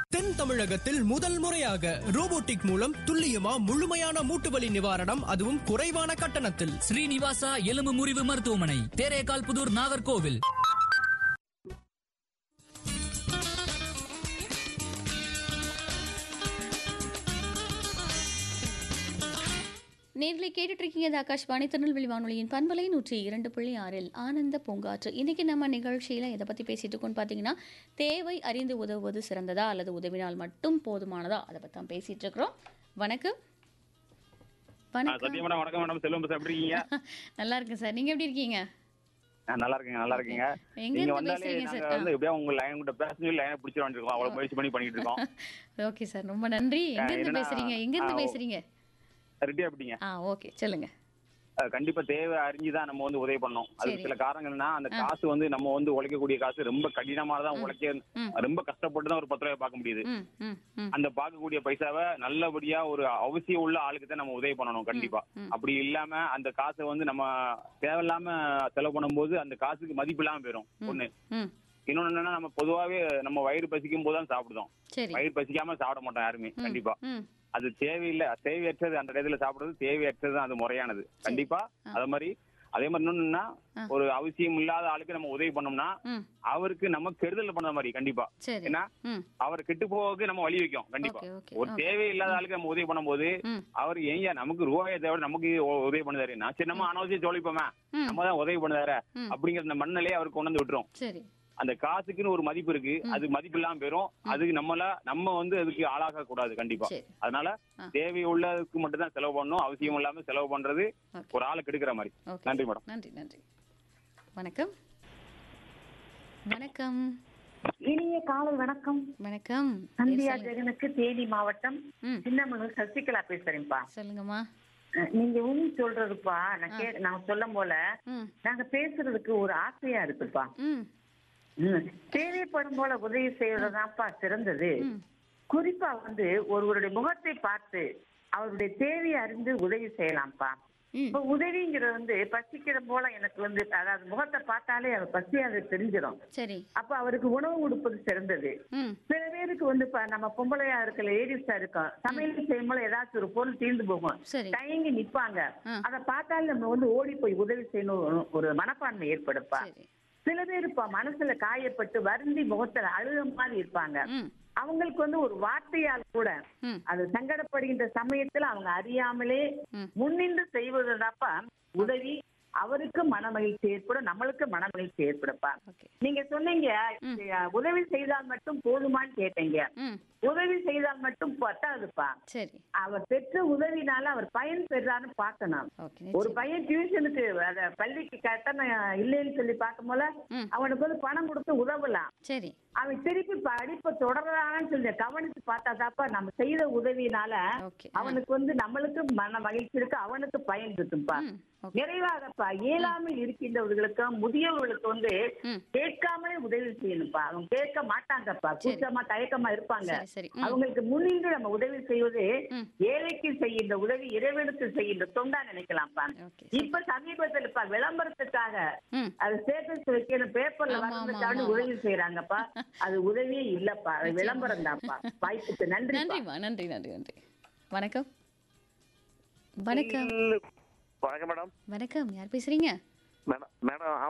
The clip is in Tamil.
தென் தமிழகத்தில் முதல் முறையாக ரோபோட்டிக் மூலம் துல்லியமா முழுமையான மூட்டுவலி நிவாரணம் அதுவும் குறைவான கட்டணத்தில் ஸ்ரீனிவாசா எலும்பு முறிவு மருத்துவமனை தேரேகால் புதூர் நாகர்கோவில் நேர்களை கேட்டுட்டு இருக்கீங்க இது ஆகாஷ்வாணி திருநெல்வேலி வானொலியின் பண்பலை நூற்றி இரண்டு புள்ளி ஆறில் ஆனந்த பூங்காற்று இன்னைக்கு நம்ம நிகழ்ச்சியில் எதை பற்றி பேசிட்டு இருக்கோம்னு பார்த்தீங்கன்னா தேவை அறிந்து உதவுவது சிறந்ததா அல்லது உதவினால் மட்டும் போதுமானதா அதை பற்றி தான் பேசிட்டு இருக்கிறோம் வணக்கம் ஆ, வணக்கம் சத்யா மேடம் வணக்கம் மேடம் செல்வம் பேச எப்படி இருக்கீங்க நல்லா இருக்கேன் சார் நீங்க எப்படி இருக்கீங்க ஆ, நல்லா இருக்கீங்க நல்லா இருக்கீங்க எங்க நீங்க இருந்து வந்தாலே பேசுறீங்க நாங்க சார் வந்து எப்படியா உங்க லைன் கிட்ட பேசணும் லைனை பிடிச்சி வந்துருக்கோம் அவ்வளவு முயற்சி பண்ணி பண்ணிட்டு இருக்கோம் ஓகே சார் ரொம்ப நன்றி எங்க இருந்து என்னன்னா, பேசுறீங்க எங்க இருந்து ஆ, ஓ. பேசுறீங்க ரெடியா எப்படிங்க ஆ ஓகே சொல்லுங்க ஆ, கண்டிப்பா தேவை அறிஞ்சுதான் நம்ம வந்து உதவி பண்ணோம் அதுக்கு சரி. சில காரணங்கள்னா அந்த ஆ. காசு வந்து நம்ம வந்து உழைக்கக்கூடிய காசு ரொம்ப கடினமானதான் ம். உழைக்க ம். ரொம்ப கஷ்டப்பட்டு தான் ஒரு பத்து ரூபாய் பார்க்க முடியுது ம் ம் ம் அந்த பார்க்கக்கூடிய பைசாவை நல்லபடியா ஒரு அவசியம் உள்ள ஆளுக்கு தான் நம்ம உதவி பண்ணணும் கண்டிப்பா ம். அப்படி இல்லாம அந்த காசை வந்து நம்ம தேவையில்லாம செலவு பண்ணும்போது அந்த காசுக்கு மதிப்பு இல்லாம போயிடும் ம். ஒண்ணு ம் இன்னொன்னு என்னன்னா நம்ம பொதுவாவே நம்ம வயிறு பசிக்கும் போது தான் சாப்பிடுதோம் சரி வயிறு பசிக்காம சாப்பிட மாட்டோம் யாருமே ம், கண்டிப்பா ம் அது தேவையில்லை தேவையற்றது அந்த இடத்துல சாப்பிடுறது தேவையற்றது தான் அது முறையானது கண்டிப்பா ஆ. அதே மாதிரி அதே மாதிரி இன்னொன்னா ஆ. ஒரு அவசியம் இல்லாத ஆளுக்கு நம்ம உதவி பண்ணோம்னா ம் அவருக்கு நம்ம கெடுதல் பண்ண மாதிரி கண்டிப்பா சரி ஏன்னா ம் அவர் கெட்டு போவதுக்கு நம்ம வழி வைக்கும் கண்டிப்பா ஓகே ஓகே ஒரு தேவையில்லாத ஆளுக்கு நம்ம உதவி பண்ணும்போது ம் அவர் ஏங்க நமக்கு ரூபாயை தேவை நமக்கு உ- உதவி பண்ணுதாரு நான் சரி நம்ம அனவசியம் ஜோலிப்போமே ம் நம்ம தான் உதவி பண்ணுதாரு ம். அப்படிங்கிற அந்த மண்ணிலே அவர் கொண்டு வந்து விட்டுரும் சரி அந்த காசுக்குன்னு ஒரு மதிப்பு இருக்கு ம். அது மதிப்பு இல்லாம போயிரும் அதுக்கு நம்மள நம்ம வந்து அதுக்கு ஆளாக கூடாது கண்டிப்பா சரி அதனால ஆ. தேவை உள்ளதுக்கு மட்டும் தான் செலவு பண்ணணும் அவசியம் இல்லாம செலவு பண்றது ஓகே ஒரு ஆளுக்கு எடுக்கிற மாதிரி ஓகே நன்றி மேடம் நன்றி நன்றி வணக்கம் வணக்கம் இனிய காலை வணக்கம் வணக்கம் சந்தியா பேர் சொல்லுங்க. ஜெகனுக்கு தேனி மாவட்டம் ம் சின்னமனூர் சசிகலா பேசுறேன்ப்பா சொல்லுங்கம்மா அஹ் நீங்க உம் சொல்றதுப்பா நான் கே நான் சொல்லும் போல ம் நாங்க பேசுறதுக்கு ஒரு ஆசையா இருக்குப்பா ம் ம். தேவைப்படும் போல உதவி செய்யறதுதான்ப்பா சிறந்தது ம் குறிப்பா வந்து ஒருவருடைய முகத்தை பார்த்து அவருடைய தேவையை அறிந்து உதவி செய்யலாம்ப்பா ம் இப்ப உதவிங்கிறது வந்து பசிக்கிற போல எனக்கு வந்து அதாவது முகத்தை பார்த்தாலே அவர் பசி அது தெரிஞ்சிடும் சரி அப்ப அவருக்கு உணவு கொடுப்பது சிறந்தது ம் சில பேருக்கு வந்து இப்ப நம்ம பொம்பளையா இருக்க லேடிஸா இருக்கோம் சமையல் செய்யும்போது ஏதாச்சும் ஒரு பொருள் தீர்ந்து போகும் சரி தயங்கி நிப்பாங்க ஆ. அதை பார்த்தாலும் நம்ம வந்து ஓடி போய் உதவி செய்யணும் ஒரு- ஒரு மனப்பான்மை ஏற்படுப்பா சரி சில பேர் இப்ப மனசுல காயப்பட்டு வருந்தி முகத்துல அழுக மாதிரி இருப்பாங்க ம் அவங்களுக்கு வந்து ஒரு வார்த்தையால் கூட ம் அது சங்கடப்படுகின்ற சமயத்துல அவங்க அறியாமலே ம். முன்னின்று செய்வதுதாப்பா உதவி அவருக்கு மன மகிழ்ச்சி ஏற்படும் நம்மளுக்கு மன மகிழ்ச்சி ஏற்படுப்பா ஓகே நீங்க சொன்னீங்க ம். அஹ், உதவி செய்தால் மட்டும் போதுமான்னு கேட்டீங்க ம் உதவி செய்தால் மட்டும் பத்தாதுப்பா சரி அவர் பெற்ற உதவினால அவர் பயன் பெறான்னு பார்க்கணும் ஓகே ஒரு நிச்சயம். பையன் டியூஷனுக்கு அத பள்ளிக்கு கட்டணம் இல்லைன்னு சொல்லி பார்க்கும் போல ம் அவனுக்கு வந்து பணம் கொடுத்து உதவலாம் சரி அவன் திருப்பி படிப்பை தொடர்றான்னு சொல்லி கவனிச்சு பார்த்தாதாப்பா நம்ம செய்த உதவினால ஓகே அவனுக்கு வந்து நம்மளுக்கு மன மகிழ்ச்சி இருக்கு அவனுக்கு பயன் இருக்கும்பா ம் ஓகே நிறைவாகப்பா இயலாமல் இருக்கின்றவர்களுக்கு முதியவர்களுக்கு வந்து ம் கேட்காமலே உதவி செய்யணும்ப்பா அவங்க கேட்க மாட்டாங்கப்பா சரி. கூச்சமா தயக்கமா இருப்பாங்க சரி சரி ம் அவங்களுக்கு முன்னின்று நம்ம உதவி செய்வது ம் ஏழைக்கு செய்கின்ற உதவி இறைவனுக்கு செய்கின்ற தொண்டா நினைக்கலாம்ப்பா ஓகே இப்ப சமீபத்தில் இப்ப விளம்பரத்துக்காக ம் அது ஸ்டேட்டஸ் வைக்கணும் பேப்பர்ல ஆமா, ஆமா, வரதுக்காண்டி ஆமா, உதவி செய்யறாங்கப்பா அது உதவியே இல்லப்பா அது நிச்சயமா. விளம்பரம் தான்ப்பா வாய்ப்புக்கு நன்றி நன்றிம்மா நன்றி நன்றி நன்றி வணக்கம் வணக்கம் வணக்கம் மேடம் வணக்கம் யார் பேசுறீங்க மேடம் மேடம்